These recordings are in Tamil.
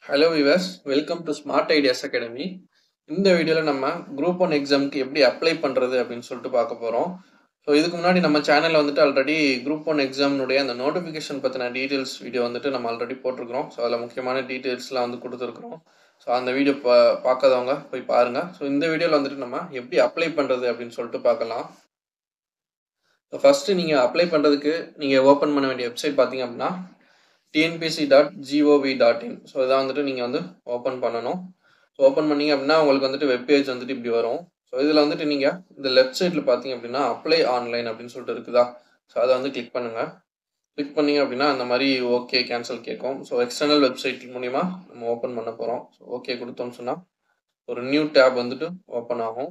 hello viewers welcome to smart ideas academy இந்த வீடியோவில் நம்ம குரூப் ஒன் எக்ஸாமுக்கு எப்படி அப்ளை பண்ணுறது அப்படின்னு சொல்லிட்டு பார்க்க போகிறோம் ஸோ இதுக்கு முன்னாடி நம்ம சேனலில் வந்துட்டு ஆல்ரெடி குரூப் ஒன் எக்ஸாம்னுடைய அந்த நோட்டிஃபிகேஷன் பற்றின டீட்டெயில்ஸ் வீடியோ வந்துட்டு நம்ம ஆல்ரெடி போட்டிருக்கிறோம் ஸோ அதில் முக்கியமான டீட்டெயில்ஸ்லாம் வந்து கொடுத்துருக்குறோம் ஸோ அந்த வீடியோ பா பார்க்காதவங்க போய் பாருங்கள் ஸோ இந்த வீடியோவில் வந்துட்டு நம்ம எப்படி அப்ளை பண்ணுறது அப்படின்னு சொல்லிட்டு பார்க்கலாம் ஸோ ஃபஸ்ட்டு நீங்கள் அப்ளை பண்ணுறதுக்கு நீங்கள் ஓப்பன் பண்ண வேண்டிய வெப்சைட் பார்த்தீங்க அப்படின்னா TNPSC dot gov dot in so இதான் வந்துட்டு நீங்கள் வந்து ஓப்பன் பண்ணணும் ஸோ ஓப்பன் பண்ணீங்க அப்படின்னா உங்களுக்கு வந்துட்டு வெப்பேஜ் வந்துட்டு இப்படி வரும் ஸோ இதில் வந்துட்டு நீங்கள் இந்த லெஃப்ட் சைடில் பார்த்தீங்க அப்படின்னா அப்ளை ஆன்லைன் அப்படின்னு சொல்லிட்டு இருக்குதா ஸோ அதை வந்து கிளிக் பண்ணுங்கள் கிளிக் பண்ணீங்க அப்படின்னா அந்த மாதிரி ஓகே கேன்சல் கேட்கும் ஸோ எக்ஸ்டர்னல் வெப்சைட் மூலிமா நம்ம ஓப்பன் பண்ண போகிறோம் ஸோ ஓகே கொடுத்தோம்னு சொன்னால் ஒரு நியூ டேப் வந்துட்டு ஓப்பன் ஆகும்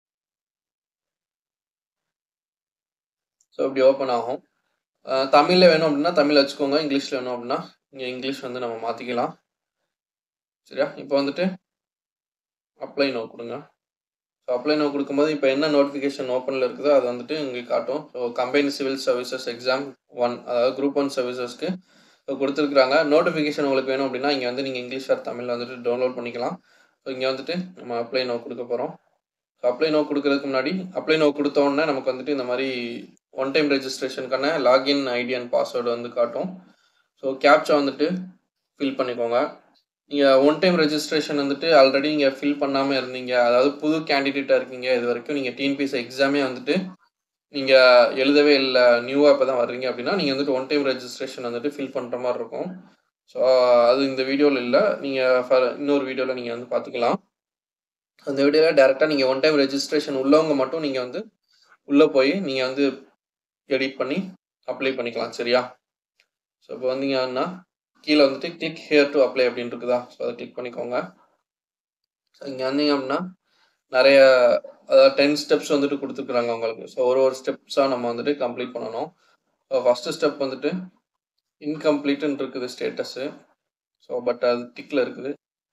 ஸோ இப்படி ஓப்பன் ஆகும் தமிழில் வேணும் அப்படின்னா தமிழ் வச்சுக்கோங்க இங்கிலீஷில் வேணும் அப்படின்னா இங்கே இங்கிலீஷ் வந்து நம்ம மாற்றிக்கலாம் சரியா இப்போ வந்துட்டு அப்ளை நோ கொடுங்க ஸோ அப்ளை நோ கொடுக்கும்போது இப்போ என்ன நோட்டிஃபிகேஷன் ஓப்பனில் இருக்குதோ அது வந்துட்டு இங்கே காட்டும் so combined civil services exam one அதாவது குரூப் ஒன் சர்வீசஸ்க்கு கொடுத்துருக்குறாங்க நோட்டிஃபிகேஷன் உங்களுக்கு வேணும் அப்படின்னா இங்கே வந்து நீங்கள் இங்கிலீஷ் ஆர் தமிழில் வந்துட்டு டவுன்லோட் பண்ணிக்கலாம் ஸோ இங்கே வந்துட்டு நம்ம அப்ளை நோ கொடுக்க போகிறோம் ஸோ அப்ளை நோ கொடுக்கறதுக்கு முன்னாடி அப்ளை நோ கொடுத்த உடனே நமக்கு வந்துட்டு இந்த மாதிரி ஒன் டைம் ரெஜிஸ்ட்ரேஷனுக்கான லாகின் ஐடி அண்ட் பாஸ்வேர்டு வந்து காட்டும் ஸோ கேப்சா வந்துட்டு ஃபில் பண்ணிக்கோங்க நீங்கள் ஒன் டைம் ரெஜிஸ்ட்ரேஷன் வந்துட்டு ஆல்ரெடி நீங்கள் ஃபில் பண்ணாமல் இருந்தீங்க அதாவது புது கேண்டிடேட்டாக இருக்கீங்க இது வரைக்கும் நீங்கள் டிஎன்பிஎஸ் எக்ஸாமே வந்துட்டு நீங்கள் எழுதவே இல்லை நியூவாக இப்போ தான் வர்றீங்க அப்படின்னா நீங்கள் வந்துட்டு ஒன் டைம் ரெஜிஸ்ட்ரேஷன் வந்துட்டு ஃபில் பண்ணுற மாதிரி இருக்கும் ஸோ அது இந்த வீடியோவில் இல்லை நீங்கள் இன்னொரு வீடியோவில் நீங்கள் வந்து பார்த்துக்கலாம் அந்த வீடியோவில் டேரெக்டாக நீங்கள் ஒன் டைம் ரெஜிஸ்ட்ரேஷன் உள்ளவங்க மட்டும் நீங்கள் வந்து உள்ளே போய் நீங்கள் வந்து எடிட் பண்ணி அப்ளை பண்ணிக்கலாம் சரியா ஸோ இப்போ வந்தீங்கன்னா கீழே வந்துட்டு கிளிக் ஹியர் டு அப்ளை அப்படின்னு இருக்குதா ஸோ அதை கிளிக் பண்ணிக்கோங்க ஸோ இங்கே வந்தீங்க அப்படின்னா நிறைய அதாவது டென் ஸ்டெப்ஸ் வந்துட்டு கொடுத்துருக்குறாங்க உங்களுக்கு ஸோ ஒரு ஒரு ஸ்டெப்ஸாக நம்ம வந்துட்டு கம்ப்ளீட் பண்ணணும் ஸோ ஃபஸ்ட்டு ஸ்டெப் வந்துட்டு இன்கம்ப்ளீட்டுன்னு இருக்குது ஸ்டேட்டஸு ஸோ பட் அது டிக்கில் இருக்குது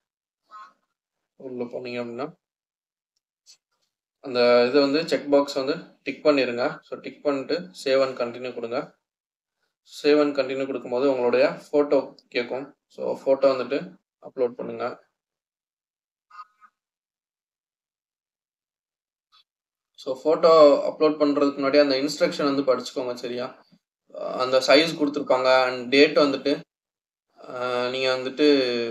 உள்ளே போனீங்க அப்படின்னா அந்த இது வந்து செக் பாக்ஸ் வந்து டிக் பண்ணிடுங்க ஸோ டிக் பண்ணிட்டு சேவ் அண்ட் கண்டினியூ கொடுங்க சேவ் அண்ட் கண்டினியூ கொடுக்கும்போது உங்களுடைய ஃபோட்டோ கேட்கும் ஸோ ஃபோட்டோ வந்துட்டு அப்லோட் பண்ணுங்க ஸோ ஃபோட்டோ அப்லோட் பண்ணுறதுக்கு முன்னாடி அந்த இன்ஸ்ட்ரக்ஷன் வந்து படிச்சுக்கோங்க சரியா அந்த சைஸ் கொடுத்துருப்பாங்க அண்ட் டேட் வந்துட்டு நீங்கள் வந்துட்டு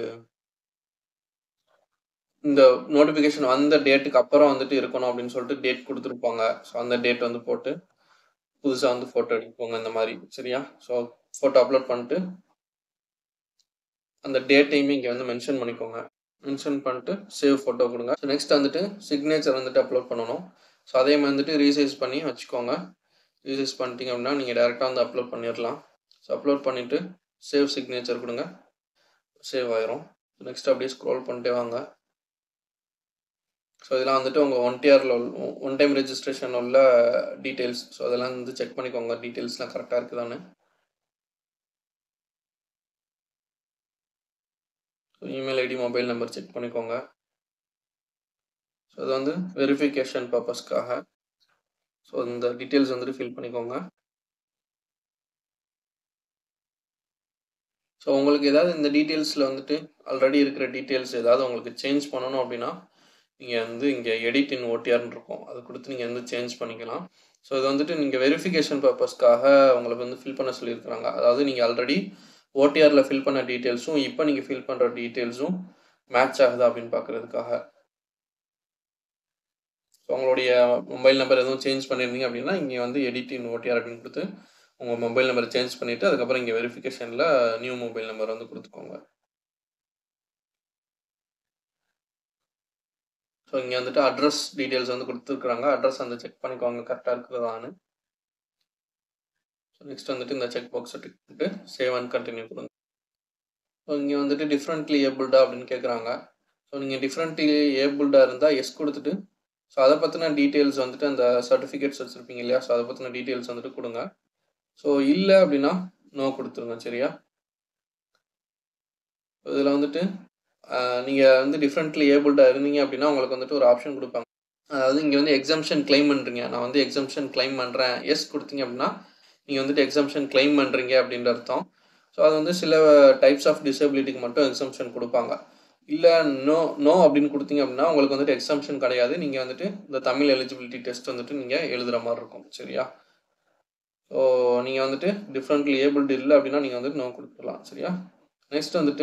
இந்த நோட்டிஃபிகேஷன் வந்த டேட்டுக்கு அப்புறம் வந்துட்டு இருக்கணும் அப்படின்னு சொல்லிட்டு டேட் கொடுத்துருப்பாங்க ஸோ அந்த டேட் வந்து போட்டு புதுசாக வந்து ஃபோட்டோ எடுப்போங்க இந்த மாதிரி சரியா ஸோ ஃபோட்டோ அப்லோட் பண்ணிட்டு அந்த டேட்டையுமே இங்கே வந்து மென்ஷன் பண்ணிக்கோங்க மென்ஷன் பண்ணிட்டு சேவ் ஃபோட்டோ கொடுங்க ஸோ நெக்ஸ்ட் வந்துட்டு சிக்னேச்சர் வந்துட்டு அப்லோட் பண்ணணும் ஸோ அதே மாதிரி வந்துட்டு ரீசைஸ் பண்ணி வச்சுக்கோங்க ரீசைஸ் பண்ணிட்டீங்க அப்படின்னா நீங்கள் டேரெக்டாக வந்து அப்லோட் பண்ணிடலாம் ஸோ அப்லோட் பண்ணிவிட்டு சேவ் சிக்னேச்சர் கொடுங்க சேவ் ஆயிரும் நெக்ஸ்ட் அப்படியே ஸ்க்ரோல் பண்ணிட்டே வாங்க ஸோ இதெல்லாம் வந்துட்டு உங்கள் ஒன் டிஆரில் ஒன் டைம் ரெஜிஸ்ட்ரேஷன் உள்ள டீட்டெயில்ஸ் ஸோ அதெல்லாம் வந்து செக் பண்ணிக்கோங்க டீட்டெயில்ஸ்லாம் கரெக்டாக இருக்குதான்னு so email ID mobile number check பண்ணிக்கோங்க ஸோ அது வந்து வெரிஃபிகேஷன் பர்பஸ்க்காக ஸோ இந்த டீட்டெயில்ஸ் வந்துட்டு ஃபில் பண்ணிக்கோங்க ஸோ உங்களுக்கு ஏதாவது இந்த டீட்டெயில்ஸில் வந்துட்டு ஆல்ரெடி இருக்கிற டீட்டெயில்ஸ் ஏதாவது உங்களுக்கு சேஞ்ச் பண்ணணும் அப்படின்னா நீங்கள் வந்து இங்கே எடிட் இன் ஓடிஆர்னு இருக்கும் அது கொடுத்து நீங்கள் வந்து சேஞ்ச் பண்ணிக்கலாம் ஸோ இது வந்துட்டு நீங்கள் வெரிஃபிகேஷன் பர்பஸ்க்காக உங்களுக்கு வந்து ஃபில் பண்ண சொல்லியிருக்கிறாங்க அதாவது நீங்கள் ஆல்ரெடி ஓடிஆரில் ஃபில் பண்ண டீட்டெயில்ஸும் இப்போ நீங்கள் ஃபில் பண்ணுற டீட்டெயில்ஸும் மேட்ச் ஆகுதா அப்படின்னு பார்க்குறதுக்காக ஸோ உங்களுடைய மொபைல் நம்பர் எதுவும் சேஞ்ச் பண்ணியிருந்தீங்க அப்படின்னா இங்கே வந்து எடிட் இன் ஓடிஆர் அப்படின்னு கொடுத்து உங்கள் மொபைல் நம்பரை சேஞ்ச் பண்ணிவிட்டு அதுக்கப்புறம் இங்கே வெரிஃபிகேஷனில் நியூ மொபைல் நம்பர் வந்து கொடுத்துக்கோங்க ஸோ இங்கே வந்துட்டு அட்ரஸ் டீட்டெயில்ஸ் வந்து கொடுத்துருக்குறாங்க அட்ரஸ் வந்து செக் பண்ணிக்கோங்க கரெக்டாக இருக்கிறதான்னு ஸோ நெக்ஸ்ட் வந்துட்டு இந்த செக் பாக்ஸை டிக் பண்ணிட்டு சேவ் அண்ட் கண்டினியூ கொடுங்க ஸோ இங்கே வந்துட்டு டிஃப்ரெண்ட்லி ஏபிள்டா அப்படின்னு கேட்குறாங்க ஸோ நீங்கள் டிஃப்ரெண்ட்லி ஏபிள்டாக இருந்தால் எஸ் கொடுத்துட்டு ஸோ அதை பற்றின டீட்டெயில்ஸ் வந்துட்டு அந்த சர்டிஃபிகேட்ஸ் வச்சுருப்பீங்க இல்லையா ஸோ அதை பற்றின டீட்டெயில்ஸ் வந்துட்டு கொடுங்க ஸோ இல்லை அப்படின்னா நோ கொடுத்துருங்க சரியா இதில் வந்துட்டு நீங்கள் வந்து டிஃப்ரெண்ட்லி ஏபிள்டாக இருந்தீங்க அப்படின்னா உங்களுக்கு வந்துட்டு ஒரு ஆப்ஷன் கொடுப்பாங்க அதாவது இங்கே வந்து எக்ஸம்ஷன் கிளைம் பண்ணுறீங்க நான் வந்து எக்ஸம்ஷன் கிளைம் பண்ணுறேன் எஸ் கொடுத்தீங்க அப்படின்னா நீங்கள் வந்துட்டு எக்ஸம்ஷன் கிளைம் பண்ணுறீங்க அப்படின்ற அர்த்தம் ஸோ அது வந்து சில டைப்ஸ் ஆஃப் டிசபிலிட்டிக்கு மட்டும் எக்ஸம்ஷன் கொடுப்பாங்க இல்லை நோ நோ அப்படின்னு கொடுத்தீங்க அப்படின்னா உங்களுக்கு வந்துட்டு எக்ஸம்ஷன் கிடையாது நீங்கள் வந்துட்டு இந்த தமிழ் எலிஜிபிலிட்டி டெஸ்ட் வந்துட்டு நீங்கள் எழுதுகிற மாதிரி இருக்கும் சரியா ஸோ நீங்கள் வந்துட்டு டிஃப்ரெண்ட்லி ஏபிள்டு இல்லை அப்படின்னா நீங்கள் வந்துட்டு நோ கொடுத்துக்கலாம் சரியா நெக்ஸ்ட் வந்துட்டு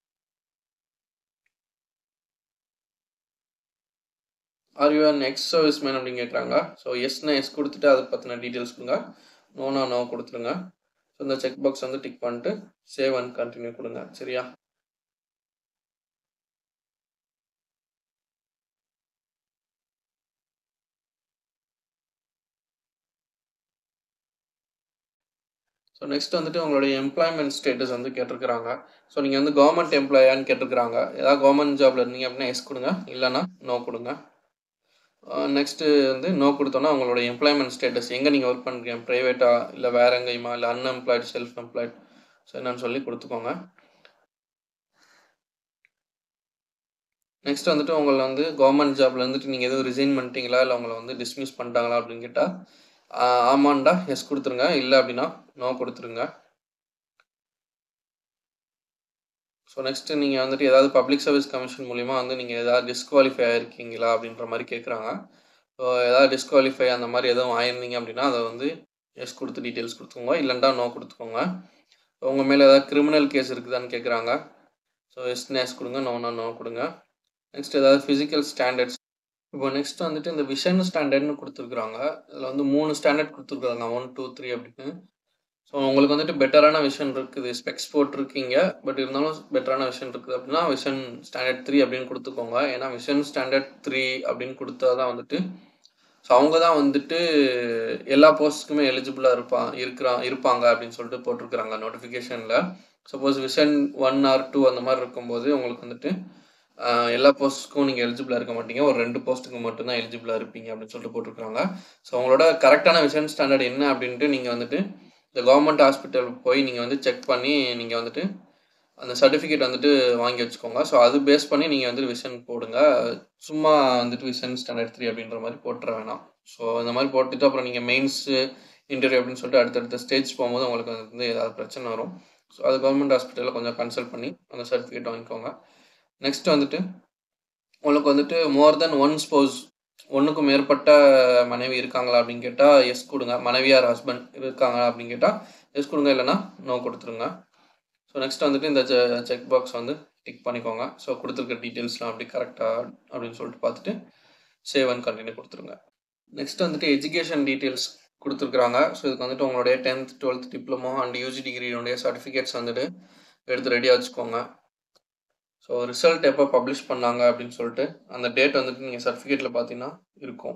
are you an ex serviceman அப்படின்னு கேட்குறாங்க ஸோ எஸ்னா எஸ் கொடுத்துட்டு அதை பற்றின டீட்டெயில்ஸ் கொடுங்க நோனா நோ கொடுத்துருங்க ஸோ இந்த செக் பாக்ஸ் வந்து டிக் பண்ணிட்டு சேவ் அண்ட் கண்டினியூ கொடுங்க சரியா ஸோ நெக்ஸ்ட் வந்துட்டு உங்களுடைய எம்ப்ளாய்மெண்ட் ஸ்டேட்டஸ் வந்து கேட்டிருக்கிறாங்க ஸோ நீங்கள் வந்து கவர்மெண்ட் எம்ப்ளாயான்னு கேட்டிருக்கிறாங்க ஏதாவது கவர்மெண்ட் ஜாப்ல இருந்தீங்க அப்படின்னா எஸ் கொடுங்க இல்லைனா நோ கொடுங்க நெக்ஸ்ட்டு வந்து நோ கொடுத்தோன்னா உங்களோட எம்ப்ளாய்மெண்ட் ஸ்டேட்டஸ் எங்கே நீங்கள் ஒர்க் பண்ணுறீங்க ப்ரைவேட்டாக இல்லை வேற எங்கேயுமா இல்லை அன்எம்ப்ளாய்டு செல்ஃப் எம்ப்ளாய்டு ஸோ என்னன்னு சொல்லி கொடுத்துக்கோங்க நெக்ஸ்ட் வந்துட்டு உங்களை வந்து கவர்மெண்ட் ஜாப்ல இருந்துட்டு நீங்கள் எதுவும் ரிசைன் பண்ணிட்டீங்களா இல்லை உங்களை வந்து டிஸ்மிஸ் பண்ணிட்டாங்களா அப்படின்னு கேட்டால் ஆமாண்டா எஸ் கொடுத்துருங்க இல்லை அப்படின்னா நோ கொடுத்துருங்க ஸோ நெக்ஸ்ட்டு நீங்கள் வந்துட்டு ஏதாவது பப்ளிக் சர்வீஸ் கமிஷன் மூலிமா வந்து நீங்கள் ஏதாவது டிஸ்குவாலிஃபை ஆயிருக்கீங்களா அப்படின்ற மாதிரி கேட்குறாங்க ஸோ ஏதாவது டிஸ்குவாலிஃபை அந்த மாதிரி எதுவும் ஆயிருந்தீங்க அப்படின்னா அதை வந்து எஸ் கொடுத்து டீட்டெயில்ஸ் கொடுத்துக்கோங்க இல்லைண்டா நோ கொடுத்துக்கோங்க உங்கள் மேலே ஏதாவது கிரிமினல் கேஸ் இருக்குதான்னு கேட்குறாங்க ஸோ எஸ்ன்னு எஸ் கொடுங்க நோனா நோ கொடுங்க நெக்ஸ்ட் ஏதாவது ஃபிசிக்கல் ஸ்டாண்டர்ட்ஸ் இப்போ நெக்ஸ்ட் வந்துட்டு இந்த விஷன் ஸ்டாண்டர்ட்னு கொடுத்துருக்குறாங்க இதில் வந்து மூணு ஸ்டாண்டர்ட் கொடுத்துருக்குறாங்க ஒன் டூ த்ரீ அப்படின்னு ஸோ உங்களுக்கு வந்துட்டு பெட்டரான விஷன் இருக்குது ஸ்பெக்ஸ் போட்டிருக்கீங்க பட் இருந்தாலும் பெட்டரான விஷன் இருக்குது அப்படின்னா விஷன் ஸ்டாண்டர்ட் த்ரீ அப்படின்னு கொடுத்துக்கோங்க ஏன்னா விஷன் ஸ்டாண்டர்ட் த்ரீ அப்படின்னு கொடுத்தா தான் வந்துட்டு ஸோ அவங்க தான் வந்துட்டு எல்லா போஸ்ட்டுக்குமே எலிஜிபிளாக இருப்பா இருக்கிறா இருப்பாங்க அப்படின்னு சொல்லிட்டு போட்டிருக்கிறாங்க நோட்டிஃபிகேஷனில் suppose vision one or two அந்த மாதிரி இருக்கும்போது உங்களுக்கு வந்துட்டு எல்லா போஸ்ட்டுக்கும் நீங்கள் எலிஜிபிளாக இருக்க மாட்டீங்க ஒரு ரெண்டு போஸ்ட்டுக்கு மட்டும்தான் எலிஜிபிளாக இருப்பீங்க அப்படின்னு சொல்லிட்டு போட்டிருக்காங்க ஸோ உங்களோட கரெக்டான விஷன் ஸ்டாண்டர்ட் என்ன அப்படின்ட்டு நீங்கள் வந்துட்டு இந்த கவர்மெண்ட் ஹாஸ்பிட்டல் போய் நீங்கள் வந்து செக் பண்ணி நீங்கள் வந்துட்டு அந்த சர்டிஃபிகேட் வந்துட்டு வாங்கி வச்சுக்கோங்க ஸோ அது பேஸ் பண்ணி நீங்கள் வந்து விஷன் போடுங்க சும்மா வந்துட்டு விஷன் ஸ்டாண்டர்ட் த்ரீ அப்படின்ற மாதிரி போட்டுற வேணாம் ஸோ இந்த மாதிரி போட்டுட்டு அப்புறம் நீங்கள் மெயின்ஸு இன்டர்வியூ அப்படின்னு சொல்லிட்டு அடுத்தடுத்த ஸ்டேஜ் போகும்போது உங்களுக்கு வந்து ஏதாவது பிரச்சனை வரும் ஸோ அது கவர்மெண்ட் ஹாஸ்பிட்டலில் கொஞ்சம் கன்சல்ட் பண்ணி அந்த சர்டிஃபிகேட் வாங்கிக்கோங்க நெக்ஸ்ட் வந்துட்டு உங்களுக்கு வந்துட்டு மோர் தென் ஒன் ஸ்போஸ் ஒன்றுக்கும் மேற்பட்ட மனைவி இருக்காங்களா அப்படின்னு கேட்டால் எஸ் கொடுங்க மனைவியார் ஹஸ்பண்ட் இருக்காங்க அப்படின்னு கேட்டால் எஸ் கொடுங்க இல்லைன்னா நோ கொடுத்துருங்க ஸோ நெக்ஸ்ட் வந்துட்டு இந்த செக் பாக்ஸ் வந்து டிக் பண்ணிக்கோங்க ஸோ கொடுத்துருக்க டீட்டெயில்ஸ்லாம் அப்படி கரெக்டாக அப்படின்னு சொல்லிட்டு பார்த்துட்டு சேவ் அண்ட் கண்டினியூ கொடுத்துருங்க நெக்ஸ்ட் வந்துட்டு எஜுகேஷன் டீட்டெயில்ஸ் கொடுத்துருக்குறாங்க ஸோ இதுக்கு வந்துட்டு உங்களுடைய tenth twelfth diploma and UG டிகிரியோடைய சர்டிஃபிகேட்ஸ் வந்துட்டு எடுத்து ரெடியாக வச்சுக்கோங்க ஸோ ரிசல்ட் எப்போ பப்ளிஷ் பண்ணாங்க அப்படின்னு சொல்லிட்டு அந்த டேட் வந்துட்டு நீங்கள் சர்டிஃபிகேட்டில் பார்த்தீங்கன்னா இருக்கும்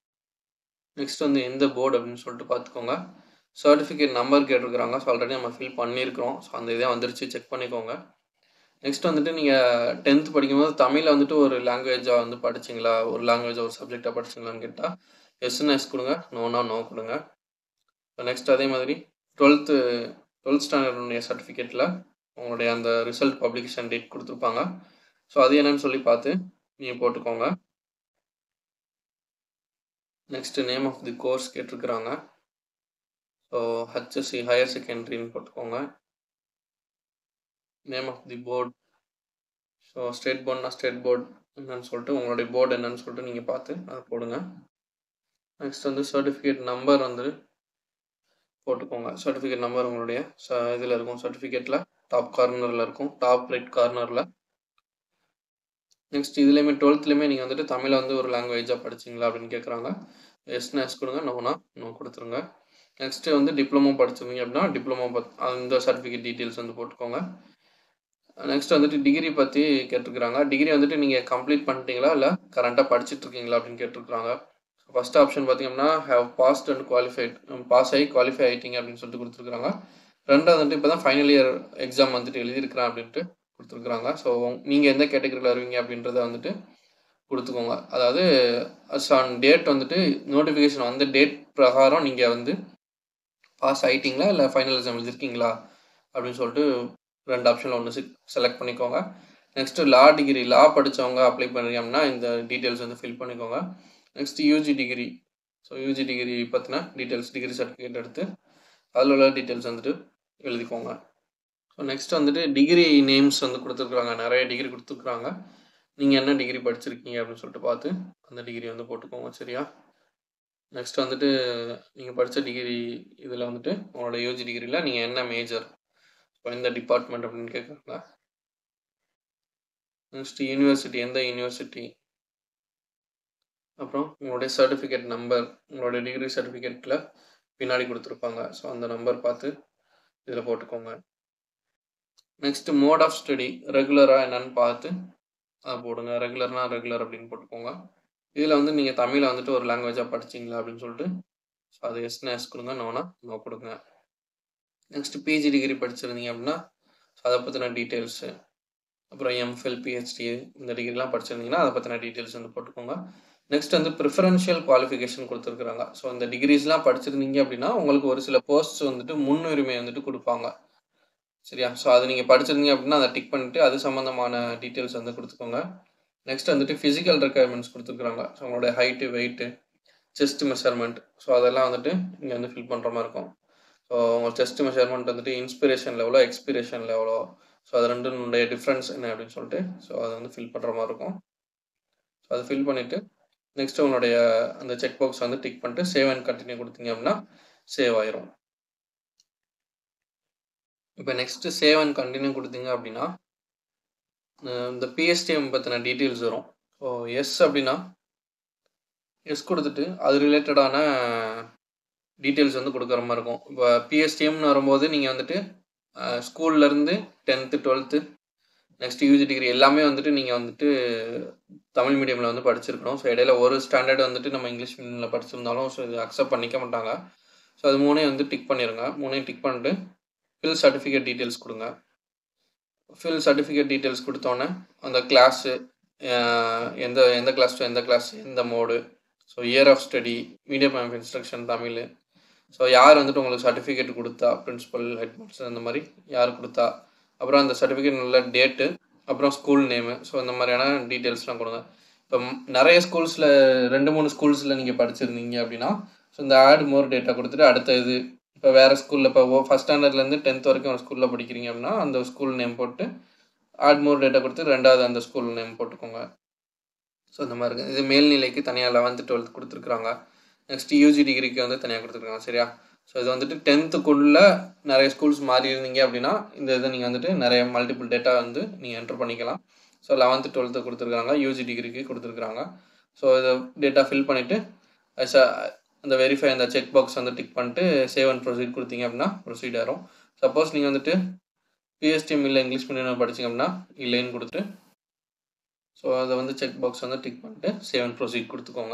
நெக்ஸ்ட் வந்து எந்த போர்டு அப்படின்னு சொல்லிட்டு பார்த்துக்கோங்க சர்டிஃபிகேட் நம்பர் கேட்டிருக்கிறாங்க ஸோ ஆல்ரெடி நம்ம ஃபில் பண்ணியிருக்கிறோம் ஸோ அந்த இதே வந்துருச்சு செக் பண்ணிக்கோங்க நெக்ஸ்ட் வந்துட்டு நீங்கள் டென்த் படிக்கும்போது தமிழில் வந்துட்டு ஒரு லாங்குவேஜாக வந்து படிச்சிங்களா ஒரு லாங்குவேஜ் ஒரு சப்ஜெக்டாக படிச்சிங்களான்னு கேட்டால் எஸ்ன்னு எஸ் கொடுங்க நோனா நோ கொடுங்க நெக்ஸ்ட் அதே மாதிரி டுவெல்த்து டுவெல்த் ஸ்டாண்டர்டுடைய சர்டிஃபிகேட்டில் உங்களுடைய அந்த ரிசல்ட் பப்ளிகேஷன் டேட் கொடுத்துருப்பாங்க ஸோ அது என்னன்னு சொல்லி பார்த்து நீங்கள் போட்டுக்கோங்க next name of the course கேட்டிருக்கிறாங்க ஸோ ஹச்எஸ்சி ஹையர் செகண்டரின்னு போட்டுக்கோங்க name of the board so state போர்ட்னா ஸ்டேட் போர்ட் என்னன்னு சொல்லிட்டு உங்களுடைய போர்டு என்னன்னு சொல்லிட்டு நீங்கள் பார்த்து அதை போடுங்க நெக்ஸ்ட் வந்து சர்டிஃபிகேட் நம்பர் வந்து போட்டுக்கோங்க சர்டிஃபிகேட் நம்பர் உங்களுடைய ச இதில் இருக்கும் சர்டிஃபிகேட்டில் டாப் கார்னரில் இருக்கும் டாப் ரைட் கார்னரில் நெக்ஸ்ட் இதுலேயுமே டுவெல்த்லேயுமே நீங்கள் வந்துட்டு தமிழை வந்து ஒரு லாங்குவேஜாக படிச்சிங்களா அப்படின்னு கேட்குறாங்க எஸ்னா எஸ் கொடுங்க நோனா நோ கொடுத்துருங்க நெக்ஸ்ட்டு வந்து டிப்ளமோ படிச்சிருந்தீங்க அப்படின்னா டிப்ளமோ பத் அந்த சர்டிஃபிகேட் டீட்டெயில்ஸ் வந்து போட்டுக்கோங்க நெக்ஸ்ட் வந்துட்டு டிகிரி பற்றி கேட்டிருக்கிறாங்க டிகிரி வந்துட்டு நீங்கள் கம்ப்ளீட் பண்ணிட்டீங்களா இல்லை கரண்ட்டாக படிச்சுட்டு இருக்கீங்களா அப்படின்னு கேட்டிருக்கிறாங்க ஃபஸ்ட் ஆப்ஷன் பார்த்தீங்கன்னா have passed and qualified pass ஆகி குவாலிஃபை ஆகிட்டீங்க அப்படின்னு சொல்லிட்டு கொடுத்துருக்காங்க ரெண்டாவது வந்துட்டு இப்போ தான் ஃபைனல் இயர் எக்ஸாம் வந்துட்டு எழுதியிருக்கிறேன் அப்படின்ட்டு கொடுத்துருக்குறாங்க ஸோ நீங்கள் எந்த கேட்டகரியில் வருவீங்க அப்படின்றத வந்துட்டு கொடுத்துக்கோங்க அதாவது ஆன் டேட் வந்துட்டு நோட்டிஃபிகேஷன் வந்த டேட் பிரகாரம் நீங்கள் வந்து பாஸ் ஆகிட்டீங்களா இல்லை ஃபைனல் எக்ஸாம் எழுதிருக்கீங்களா அப்படின்னு சொல்லிட்டு ரெண்டு ஆப்ஷனில் ஒன்று செலக்ட் பண்ணிக்கோங்க நெக்ஸ்ட்டு லா டிகிரி லா படித்தவங்க அப்ளை பண்ணுறீங்கன்னா இந்த டீட்டெயில்ஸ் வந்து ஃபில் பண்ணிக்கோங்க next UG degree so UG degree பற்றின டீட்டெயில்ஸ் டிகிரி சர்டிஃபிகேட் எடுத்து அதில் உள்ள டீட்டெயில்ஸ் வந்துட்டு எழுதிக்கோங்க ஸோ நெக்ஸ்ட் வந்துட்டு டிகிரி நேம்ஸ் வந்து கொடுத்துருக்குறாங்க நிறைய டிகிரி கொடுத்துருக்குறாங்க நீங்கள் என்ன டிகிரி படிச்சிருக்கீங்க அப்படின்னு சொல்லிட்டு பார்த்து அந்த டிகிரி வந்து போட்டுக்கோங்க சரியா நெக்ஸ்ட் வந்துட்டு நீங்கள் படித்த டிகிரி இதில் வந்துட்டு உங்களோட யூஜி டிகிரியில் நீங்கள் என்ன மேஜர் இப்போ எந்த டிபார்ட்மெண்ட் அப்படின்னு கேட்குறாங்க நெக்ஸ்ட் யூனிவர்சிட்டி எந்த யூனிவர்சிட்டி அப்புறம் உங்களுடைய சர்டிஃபிகேட் நம்பர் உங்களுடைய டிகிரி சர்டிஃபிகேட்டில் பின்னாடி கொடுத்துருப்பாங்க ஸோ அந்த நம்பர் பார்த்து இதில் போட்டுக்கோங்க நெக்ஸ்ட் மோட் ஆஃப் ஸ்டடி ரெகுலராக என்னன்னு பார்த்து அதை போடுங்க ரெகுலர்னா ரெகுலர் அப்படின்னு போட்டுக்கோங்க இதில் வந்து நீங்கள் தமிழை வந்துட்டு ஒரு லாங்குவேஜாக படிச்சிங்களா அப்படின்னு சொல்லிட்டு ஸோ அது எஸ்னா எஸ் கொடுங்க நோனா நோ கொடுங்க நெக்ஸ்ட் பிஜி டிகிரி படிச்சிருந்தீங்க அப்படின்னா ஸோ அதை பற்றின டீட்டெயில்ஸு அப்புறம் எம்ஃபில் பிஹெச்டி இந்த டிகிரிலாம் படிச்சிருந்தீங்கன்னா அதை பற்றின டீட்டெயில்ஸ் வந்து போட்டுக்கோங்க நெக்ஸ்ட் வந்து ப்ரிஃபரன்ஷியல் குவாலிஃபிகேஷன் கொடுத்துருக்குறாங்க ஸோ இந்த டிகிரிஸ்லாம் படிச்சிருந்தீங்க அப்படின்னா உங்களுக்கு ஒரு சில போஸ்ட் வந்துட்டு முன்னுரிமை வந்துட்டு கொடுப்பாங்க சரியா ஸோ அது நீங்கள் படிச்சிருந்தீங்க அப்படின்னா அதை டிக் பண்ணிட்டு அது சம்மந்தமான டீட்டெயில்ஸ் வந்து கொடுத்துக்கோங்க நெக்ஸ்ட் வந்துட்டு ஃபிசிக்கல் ரெக்குயர்மெண்ட்ஸ் கொடுத்துருக்குறாங்க ஸோ உங்களோட height weight chest measurement so அதெல்லாம் வந்துட்டு இங்கே வந்து ஃபில் பண்ணுற மாதிரி இருக்கும் ஸோ உங்கள் செஸ்ட் மெஷர்மெண்ட் வந்துட்டு இன்ஸ்பிரேஷன் லெவலோ எக்ஸ்பிரேஷன் லெவலோ ஸோ அது ரெண்டுனுடைய டிஃப்ரென்ஸ் என்ன அப்படின்னு சொல்லிட்டு ஸோ அதை வந்து ஃபில் பண்ணுற மாதிரி இருக்கும் ஸோ அதை ஃபில் பண்ணிவிட்டு நெக்ஸ்ட் உங்களுடைய அந்த செக் பாக்ஸ் வந்து டிக் பண்ணிட்டு சேவ் அண்ட் கண்டினியூ கொடுத்தீங்க அப்படின்னா சேவ் ஆயிரும் இப்போ நெக்ஸ்ட்டு சேவ் அண்ட் கண்டினியூ கொடுத்தீங்க அப்படின்னா இந்த பிஎஸ்டிஎம் பற்றின டீட்டெயில்ஸ் வரும் ஸோ எஸ் அப்படின்னா எஸ் கொடுத்துட்டு அது ரிலேட்டடான டீட்டெயில்ஸ் வந்து கொடுக்குற மாதிரி இருக்கும் இப்போ பிஎஸ்டிஎம்னு வரும்போது நீங்கள் வந்துட்டு ஸ்கூல்லேருந்து tenth twelfth next UG degree எல்லாமே வந்துட்டு நீங்கள் வந்துட்டு தமிழ் மீடியமில் வந்து படிச்சிருக்கணும் ஸோ இடையில ஒரு ஸ்டாண்டர்ட் வந்துட்டு நம்ம இங்கிலீஷ் மீடியமில் படிச்சிருந்தாலும் ஸோ இது அக்செப்ட் பண்ணிக்க மாட்டாங்க ஸோ அது மூணையும் வந்து டிக் பண்ணிடுங்க மூணையும் டிக் பண்ணிட்டு ஃபில் சர்டிஃபிகேட் டீட்டெயில்ஸ் கொடுங்க ஃபில் சர்டிஃபிகேட் டீட்டெயில்ஸ் கொடுத்தோன்னே அந்த கிளாஸு எந்த எந்த கிளாஸ் டு எந்த கிளாஸ் எந்த mode so year of study medium of instruction Tamil so யார் வந்துட்டு உங்களுக்கு சர்டிஃபிகேட் கொடுத்தா பிரின்ஸிபல் ஹெட் மாஸ்டர் அந்த மாதிரி யார் கொடுத்தா அப்புறம் அந்த சர்டிஃபிகேட் உள்ள டேட்டு அப்புறம் ஸ்கூல் நேமு ஸோ இந்த மாதிரியான டீட்டெயில்ஸ்லாம் கொடுங்க இப்போ நிறைய ஸ்கூல்ஸில் ரெண்டு மூணு ஸ்கூல்ஸில் நீங்கள் படிச்சிருந்தீங்க அப்படின்னா ஸோ இந்த ஆட் மோர் டேட்டா கொடுத்துட்டு அடுத்த இது இப்போ வேறு ஸ்கூலில் இப்போ ஃபஸ்ட் ஸ்டாண்டர்ட்லேருந்து டென்த் வரைக்கும் ஒரு ஸ்கூலில் படிக்கிறீங்க அப்படின்னா அந்த ஸ்கூல் நேம் போட்டு ஆட் மோர் டேட்டா கொடுத்து ரெண்டாவது அந்த ஸ்கூல் நேம் போட்டுக்கோங்க ஸோ இந்த மாதிரி இருக்குது இது மேல்நிலைக்கு தனியாக லெவன்த்து டுவெல்த் கொடுத்துருக்குறாங்க நெக்ஸ்ட் யூஜி டிகிரிக்கு வந்து தனியாக கொடுத்துருக்காங்க சரியா ஸோ இது வந்துட்டு டென்த்துக்குள்ளே நிறைய ஸ்கூல்ஸ் மாறி இருந்தீங்க அப்படின்னா இந்த இதை நீங்கள் வந்துட்டு நிறைய மல்டிபிள் டேட்டா வந்து நீங்கள் என்டர் பண்ணிக்கலாம் ஸோ லெவன்த்து டுவெல்த்து கொடுத்துருக்காங்க யூஜி டிகிரிக்கு கொடுத்துருக்குறாங்க ஸோ இதை டேட்டா ஃபில் பண்ணிவிட்டு அந்த வெரிஃபை அந்த செக் பாக்ஸ் வந்து டிக் பண்ணிட்டு சேவ் அண்ட் ப்ரொசீட் கொடுத்தீங்க அப்படின்னா ப்ரொசீட் ஆகும் சப்போஸ் நீங்கள் வந்துட்டு பிஎஸ்டிஎம் இல்லை இங்கிலீஷ் மீடியம் படிச்சிங்க அப்படின்னா இல்லைன்னு கொடுத்துட்டு ஸோ அதை வந்து செக் பாக்ஸ் வந்து டிக் பண்ணிட்டு சேவ் அண்ட் ப்ரொசீட் கொடுத்துக்கோங்க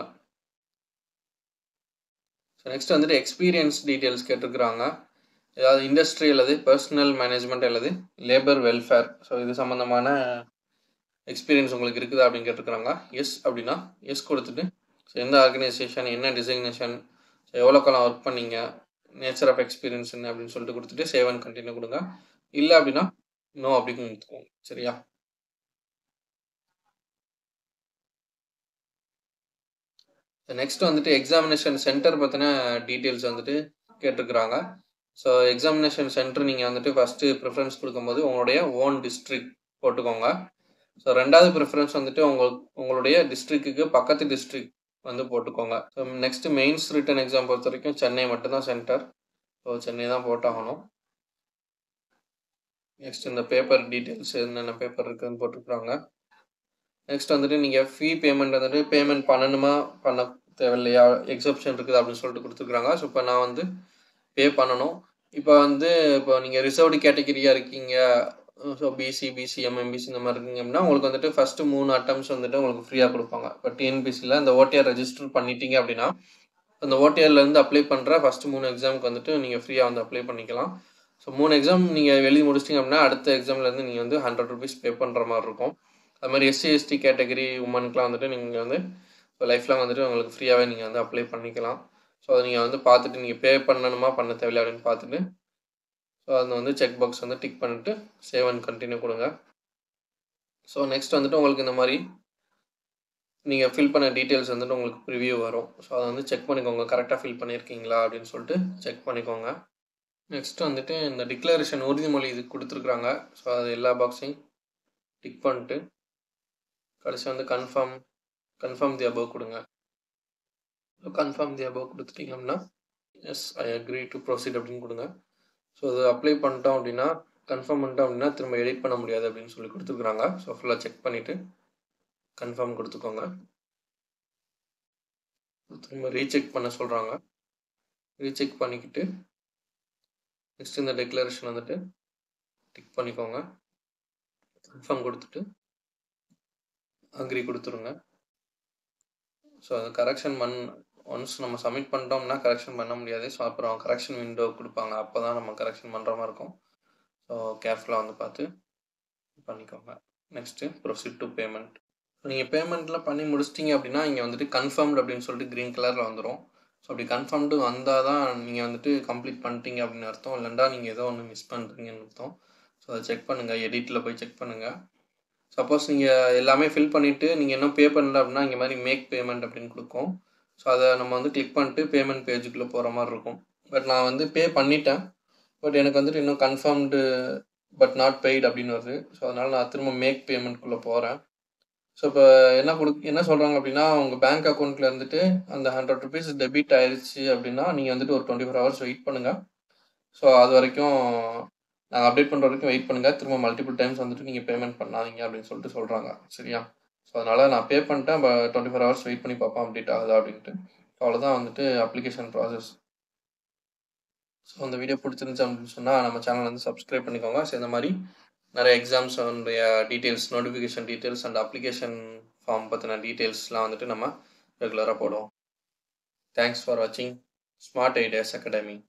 ஸோ நெக்ஸ்ட் வந்துட்டு எக்ஸ்பீரியன்ஸ் டீட்டெயில்ஸ் கேட்டிருக்கிறாங்க ஏதாவது இண்டஸ்ட்ரி அல்லது பர்சனல் மேனேஜ்மெண்ட் அல்லது லேபர் வெல்ஃபேர் ஸோ இது சம்மந்தமான எக்ஸ்பீரியன்ஸ் உங்களுக்கு இருக்குதா அப்படின்னு கேட்டிருக்கிறாங்க எஸ் அப்படின்னா எஸ் கொடுத்துட்டு ஸோ எந்த ஆர்கனைசேஷன் என்ன டிசைக்னேஷன் ஸோ எவ்வளோ காலம் ஒர்க் பண்ணீங்க நேச்சர் ஆஃப் எக்ஸ்பீரியன்ஸ் என்ன அப்படின்னு சொல்லிட்டு கொடுத்துட்டு சேவ் அண்ட் கண்டினியூ கொடுங்க இல்லை அப்படின்னா நோ அப்படின்னு கொடுத்துக்கோங்க சரியா நெக்ஸ்ட் வந்துட்டு எக்ஸாமினேஷன் சென்டர் பற்றின டீட்டெயில்ஸ் வந்துட்டு கேட்டிருக்கிறாங்க ஸோ எக்ஸாமினேஷன் சென்டர் நீங்கள் வந்துட்டு ஃபஸ்ட்டு ப்ரிஃபரன்ஸ் கொடுக்கும்போது உங்களுடைய ஓன் டிஸ்ட்ரிக்ட் போட்டுக்கோங்க ஸோ ரெண்டாவது ப்ரிஃபரன்ஸ் வந்துட்டு உங்களுக்கு உங்களுடைய டிஸ்ட்ரிக்ட்டுக்கு பக்கத்து டிஸ்ட்ரிக்ட் வந்து போட்டுக்கோங்க so next mains written exam பொறுத்த வரைக்கும் சென்னை மட்டும்தான் சென்டர் ஸோ சென்னை தான் போட்டாகணும் நெக்ஸ்ட் இந்த பேப்பர் டீட்டெயில்ஸ் என்னென்ன பேப்பர் இருக்குதுன்னு போட்டுருக்குறாங்க நெக்ஸ்ட் வந்துட்டு நீங்கள் ஃபீ பேமெண்ட் வந்துட்டு பேமெண்ட் பண்ணணுமா பண்ண தேவையில்லையா எக்ஸப்ஷன் இருக்குது அப்படின்னு சொல்லிட்டு கொடுத்துருக்குறாங்க ஸோ இப்போ நான் வந்து பே பண்ணணும் இப்போ வந்து இப்போ நீங்கள் ரிசர்வ்டு கேட்டகிரியாக இருக்கீங்க ஸோ பிசி பிசி எம்எம்பிசி இந்த மாதிரி இருக்கீங்க அப்படின்னா உங்களுக்கு வந்துட்டு ஃபஸ்ட்டு மூணு அட்டம்ஸ் வந்துட்டு உங்களுக்கு ஃப்ரீயாக கொடுப்பாங்க இப்போ டிஎன்பிசியில் அந்த ஓடிஆர் ரெஜிஸ்டர் பண்ணிட்டீங்க அப்படின்னா அந்த ஓடிஆர்லேருந்து அப்ளை பண்ணுற ஃபஸ்ட்டு மூணு எக்ஸாமுக்கு வந்துட்டு நீங்கள் ஃப்ரீயாக வந்து அப்ளை பண்ணிக்கலாம் ஸோ மூணு எக்ஸாம் நீங்கள் எழுதி முடிச்சிட்டிங்க அப்படின்னா அடுத்த எக்ஸாம்லேருந்து நீங்கள் வந்து ஹண்ட்ரட் ருபீஸ் பே பண்ணுற மாதிரி இருக்கும் அது மாதிரி எஸ்சி எஸ்டி கேட்டகரி உமனுக்குலாம் வந்துட்டு நீங்கள் வந்து இப்போ லைஃப் லாங் வந்துட்டு உங்களுக்கு ஃப்ரீயாகவே நீங்கள் வந்து அப்ளை பண்ணிக்கலாம் ஸோ அதை நீங்கள் வந்து பார்த்துட்டு நீங்கள் பே பண்ணணுமா பண்ண தேவையில்லை அப்படின்னு பார்த்துட்டு ஸோ அதை வந்து செக் பாக்ஸ் வந்து டிக் பண்ணிட்டு சேவ் அண்ட் கண்டினியூ கொடுங்க ஸோ நெக்ஸ்ட் வந்துட்டு உங்களுக்கு இந்த மாதிரி நீங்கள் ஃபில் பண்ண டீட்டெயில்ஸ் வந்துட்டு உங்களுக்கு ப்ரிவியூ வரும் ஸோ அதை வந்து செக் பண்ணிக்கோங்க கரெக்டாக ஃபில் பண்ணியிருக்கீங்களா அப்படின்னு சொல்லிட்டு செக் பண்ணிக்கோங்க நெக்ஸ்ட் வந்துட்டு இந்த டிக்ளரேஷன் உறுதிமொழி இது கொடுத்துருக்குறாங்க ஸோ அது எல்லா பாக்ஸையும் டிக் பண்ணிட்டு கடைசி வந்து கன்ஃபார்ம் கன்ஃபார்ம் தி அபவ் கொடுங்க கன்ஃபார்ம் தி அபவ் கொடுத்துட்டீங்க அப்படின்னா yes I agree to proceed அப்படின்னு கொடுங்க ஸோ அது அப்ளை பண்ணிட்டோம் அப்படின்னா கன்ஃபார்ம் பண்ணிட்டோம் அப்படின்னா திரும்ப எடிட் பண்ண முடியாது அப்படின்னு சொல்லி கொடுத்துருக்குறாங்க ஸோ ஃபுல்லாக செக் பண்ணிவிட்டு கன்ஃபார்ம் கொடுத்துக்கோங்க திரும்ப ரீசெக் பண்ண சொல்கிறாங்க ரீசெக் பண்ணிக்கிட்டு நெக்ஸ்ட் இந்த டெக்ளரேஷன் வந்துட்டு டிக் பண்ணிக்கோங்க கன்ஃபார்ம் கொடுத்துட்டு அக்ரி கொடுத்துருங்க ஸோ அது கரெக்ஷன் பண் ஒன்ஸ் நம்ம சப்மிட் பண்ணிட்டோம்னா கரெக்ஷன் பண்ண முடியாது ஸோ அப்புறம் கரெக்ஷன் விண்டோ கொடுப்பாங்க அப்போ தான் நம்ம கரெக்ஷன் பண்ணுற மாதிரி இருக்கும் ஸோ கேர்ஃபுல்லாக வந்து பார்த்து பண்ணிக்கோங்க நெக்ஸ்ட்டு ப்ரொசீட் டு பேமெண்ட் நீங்கள் பேமெண்ட்லாம் பண்ணி முடிச்சிட்டிங்க அப்படின்னா இங்கே வந்துட்டு கன்ஃபார்ம்டு அப்படின்னு சொல்லிட்டு க்ரீன் கலரில் வந்துடும் ஸோ அப்படி கன்ஃபார்ம்டு வந்தால் தான் நீங்கள் வந்துட்டு கம்ப்ளீட் பண்ணிட்டீங்க அப்படின்னு அர்த்தம் இல்லைண்டா நீங்கள் ஏதோ ஒன்று மிஸ் பண்ணுறீங்கன்னு அர்த்தம் ஸோ அதை செக் பண்ணுங்கள் எடிட்டில் போய் செக் பண்ணுங்கள் சப்போஸ் நீங்கள் எல்லாமே ஃபில் பண்ணிவிட்டு நீங்கள் இன்னும் பே பண்ணல அப்படின்னா இங்கே மாதிரி மேக் பேமெண்ட் அப்படின்னு கொடுக்கும் ஸோ அதை நம்ம வந்து கிளிக் பண்ணிட்டு பேமெண்ட் பேஜுக்குள்ளே போகிற மாதிரி இருக்கும் பட் நான் வந்து பே பண்ணிட்டேன் பட் எனக்கு வந்துட்டு இன்னும் கன்ஃபார்ம்டு பட் நாட் பெய்டு அப்படின்னு வருது ஸோ அதனால் நான் திரும்ப மேக் பேமெண்ட்குள்ளே போகிறேன் ஸோ இப்போ என்ன கொடு என்ன சொல்கிறாங்க அப்படின்னா உங்கள் பேங்க் அக்கௌண்ட்டில் இருந்துட்டு அந்த ஹண்ட்ரட் ருபீஸ் டெபிட் ஆயிடுச்சு அப்படின்னா நீங்கள் வந்துட்டு ஒரு டுவெண்ட்டி ஃபோர் ஹவர்ஸ் வெயிட் பண்ணுங்கள் ஸோ அது வரைக்கும் நாங்கள் அப்டேட் பண்ணுற வரைக்கும் வெயிட் பண்ணுங்கள் திரும்ப மல்டிபிள் டைம்ஸ் வந்துட்டு நீங்கள் பேமெண்ட் பண்ணாதீங்க அப்படின்னு சொல்லிட்டு சொல்கிறாங்க சரியா ஸோ அதனால் நான் பே பண்ணிட்டேன் டுவெண்ட்டி ஃபோர் ஹவர்ஸ் வெயிட் பண்ணி பார்ப்பேன் அப்டேட் ஆகுதா அப்படின்ட்டு அவ்வளோதான் வந்துட்டு அப்ளிகேஷன் ப்ராசஸ் ஸோ அந்த வீடியோ பிடிச்சிருந்துச்சு அப்படின்னு சொன்னால் நம்ம சேனல் வந்து சப்ஸ்கிரைப் பண்ணிக்கோங்க ஸோ இந்த மாதிரி நிறைய எக்ஸாம்ஸ் உடைய details notification details and application form பற்றின டீட்டெயில்ஸ்லாம் வந்துட்டு நம்ம ரெகுலராக போடுவோம் தேங்க்ஸ் ஃபார் வாட்சிங் ஸ்மார்ட் ஐடியாஸ் அகாடமி